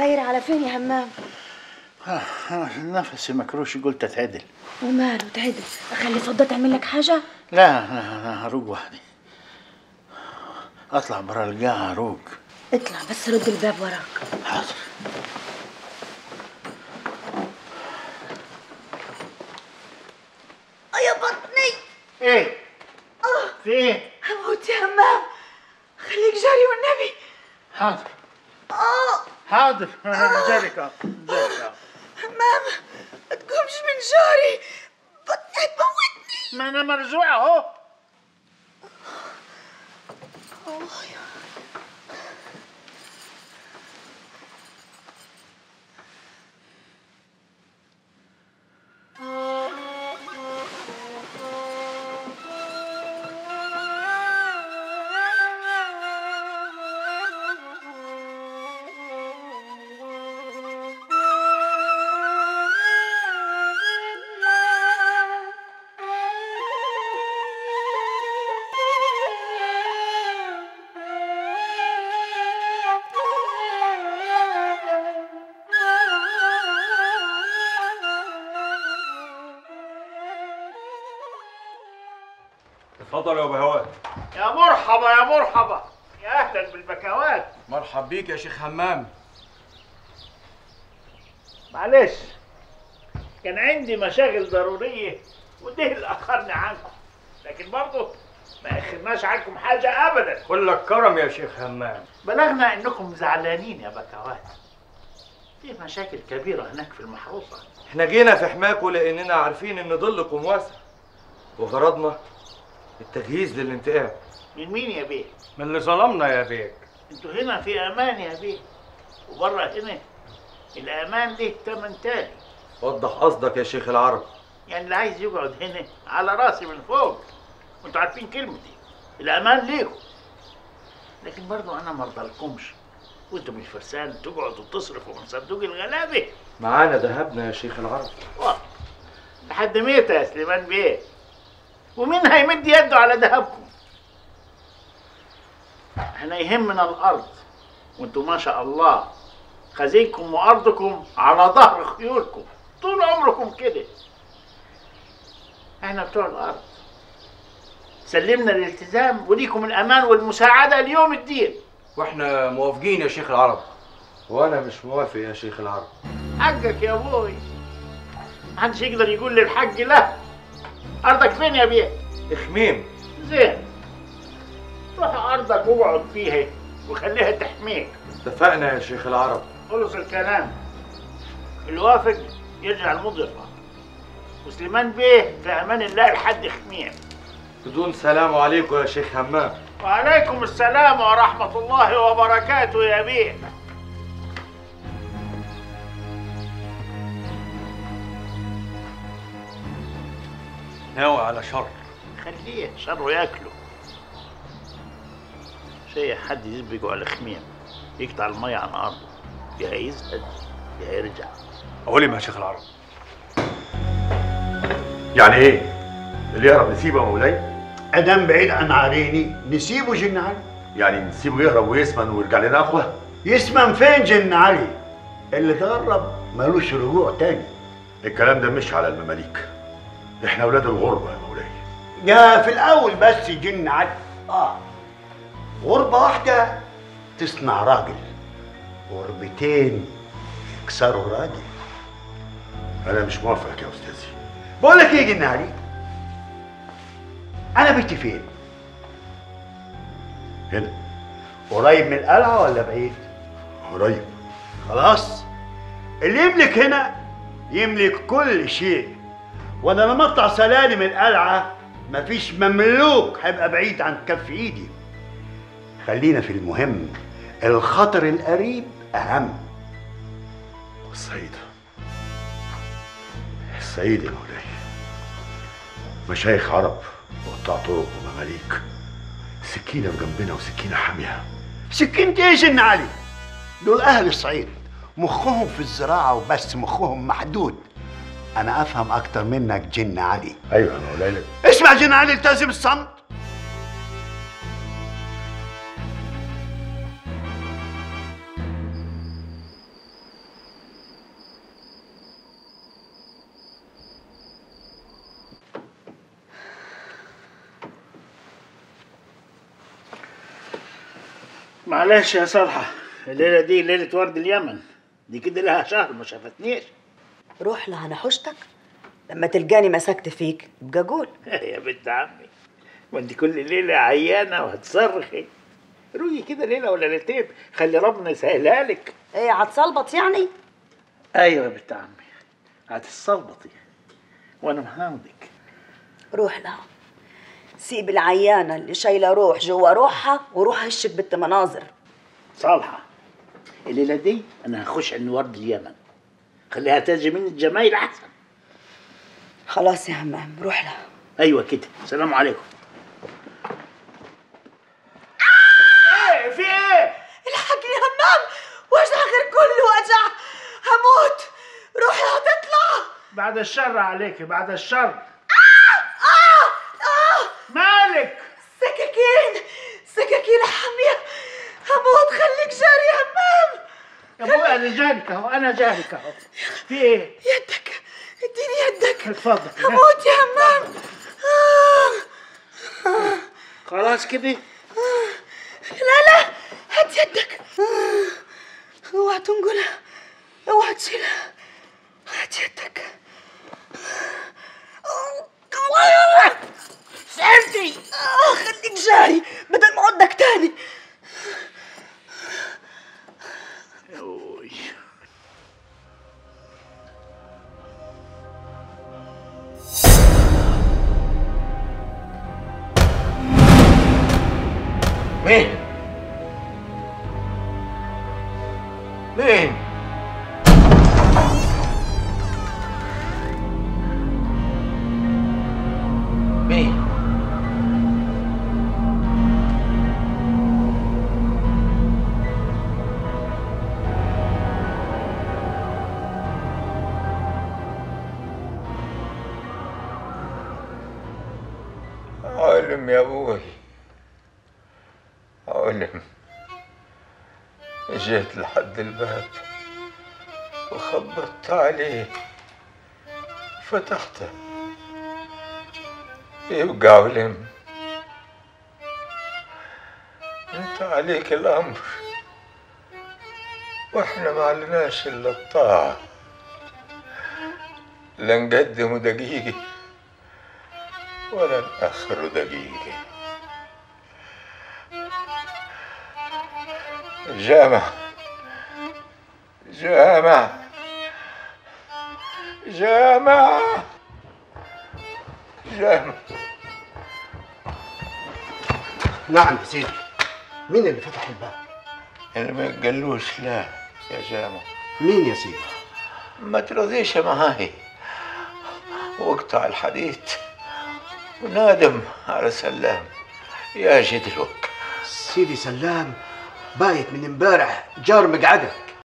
ساير على فين يا همام آه، أنا نفسي مكروش قلت اتعدل وماله تعدل اخلي فضة تعمل لك حاجة لا انا انا هروق وحدي اطلع برا القاعة اروق اطلع بس رد الباب وراك حاضر يا بطني ايه في ايه هموت يا همام خليك جاري والنبي حاضر اه حاضر جارك أهو، جارك أهو. همام ما تقومش من جاري بطني هتموتني ما انا مرزوع اهو اتفضل يا ابو هواه يا مرحبا يا مرحبا يا اهلا بالبكوات مرحب بيك يا شيخ همام معلش كان عندي مشاغل ضرورية وده اللي أخرني عنكم لكن برضه ما أخرناش عنكم حاجة أبدا كلك كرم يا شيخ همام بلغنا إنكم زعلانين يا بكوات في مشاكل كبيرة هناك في المحروسة احنا جينا في حماكوا لاننا عارفين ان ظلكم واسع وغرضنا التجهيز للانتقام من مين يا بيه؟ من اللي ظلمنا يا بيك انتوا هنا في أمان يا بيه وبره هنا الأمان ليه تمن تاني وضح قصدك يا شيخ العرب يعني اللي عايز يقعد هنا على راسي من فوق وانتوا عارفين كلمتي الامان ليكم لكن برضو انا ما ارضلكمش وانتم الفرسان تقعدوا تصرفوا من صندوق الغلابه معانا ذهبنا يا شيخ العرب واه، لحد متى يا سليمان بيه ومين هيمد يده على ذهبكم احنا يهمنا الارض وانتم ما شاء الله خزينكم وارضكم على ظهر خيولكم طول عمركم كده احنا بتوع الارض سلمنا الالتزام وليكم الامان والمساعده ليوم الدين واحنا موافقين يا شيخ العرب وانا مش موافق يا شيخ العرب حقك يا ابوي محدش يقدر يقول للحق لا ارضك فين يا بيه اخميم زين روح ارضك واقعد فيها وخليها تحميك اتفقنا يا شيخ العرب خلص الكلام الوافق يرجع المضيفة وسليمان بيه في امان الله لحد خميم بدون سلام عليكم يا شيخ همام وعليكم السلام ورحمة الله وبركاته يا بيه ناوي على شر خليه شره ياكله شيء حد يسبقه على خميم يقطع المية عن أرضه يا هيزهد يا هيرجع قولي ما يا شيخ العرب يعني ايه؟ اللي يهرب نسيبه يا مولاي؟ ادم بعيد عن عريني نسيبه جن علي يعني نسيبه يهرب ويسمن ويرجع لنا اقوى؟ يسمن فين جن علي اللي تغرب ملوش رجوع تاني الكلام ده مش على المماليك احنا اولاد الغربه يا مولاي يا في الاول بس جن علي اه غربة واحدة تصنع راجل غربتين يكسروا الراجل انا مش موافقك يا استاذي بقول لك ايه جن علي انا بيتي فين هنا قريب من القلعة ولا بعيد قريب خلاص اللي يملك هنا يملك كل شيء وانا لما اطلع سلالم القلعه مفيش مملوك هيبقى بعيد عن كف ايدي خلينا في المهم الخطر القريب اهم الصعيد الصعيد يا مولاي مشايخ عرب وقطاع طرق ومماليك سكينه في جنبنا وسكينه حاميه سكنت ايه جن علي دول اهل الصعيد مخهم في الزراعه وبس مخهم محدود انا افهم اكتر منك جن علي ايوه يا مولاي اسمع جن علي التزم الصمت معلش يا صالحة الليلة دي ليلة ورد اليمن دي كده لها شهر ما شافتنيش روح لها انا حشتك لما تلقاني مسكت فيك ابقى قول يا بنت عمي ما انت كل ليلة عيانة وهتصرخي روحي كده ليلة ولا ليلتين خلي ربنا يسهلها لك ايه هتصلبط يعني ايوه يا بنت عمي هتتصلبطي وانا مهاودك روح لها سيب العيانة اللي شايلة روح جوا روحها وروح هشك بنت مناظر صالحة الليلة دي أنا هخش عند ورد اليمن خليها تجي مني الجمايل أحسن خلاص يا همام روح لها أيوة كده السلام عليكم إيه في إيه؟ الحقني يا همام وجع غير كله وجع هموت روحي هتطلع بعد الشر عليك بعد الشر مالك سكاكين سكاكين حامية هموت خليك جاري يا همام يا ابوي أنا جارك أهو أنا جارك أهو في إيه؟ يدك اديني يدك اتفضل هموت يا همام آه. خلاص كده لا لا هات يدك آه. اوعى تنقلها اوعى تشيلها هات يدك سعرتي آه خليك جاري بدل ما عدك تاني أوي. مين؟ مين؟ مين؟ علم يا ابوي علم جيت لحد الباب وخبطت عليه فتحته يبقى علم انت عليك الامر واحنا ما علناش الا الطاعه لا نقدم دقيقه ولا نأخر دقيقه جامع جامع جامع جامع نعم يا سيدي مين اللي فتح الباب؟ اللي ما قالوش لا يا جامع مين يا سيدي؟ ما ترضيش معاي واقطع الحديث ونادم على سلام يا جدلوك سيدي سلام بايت من امبارح جار مقعده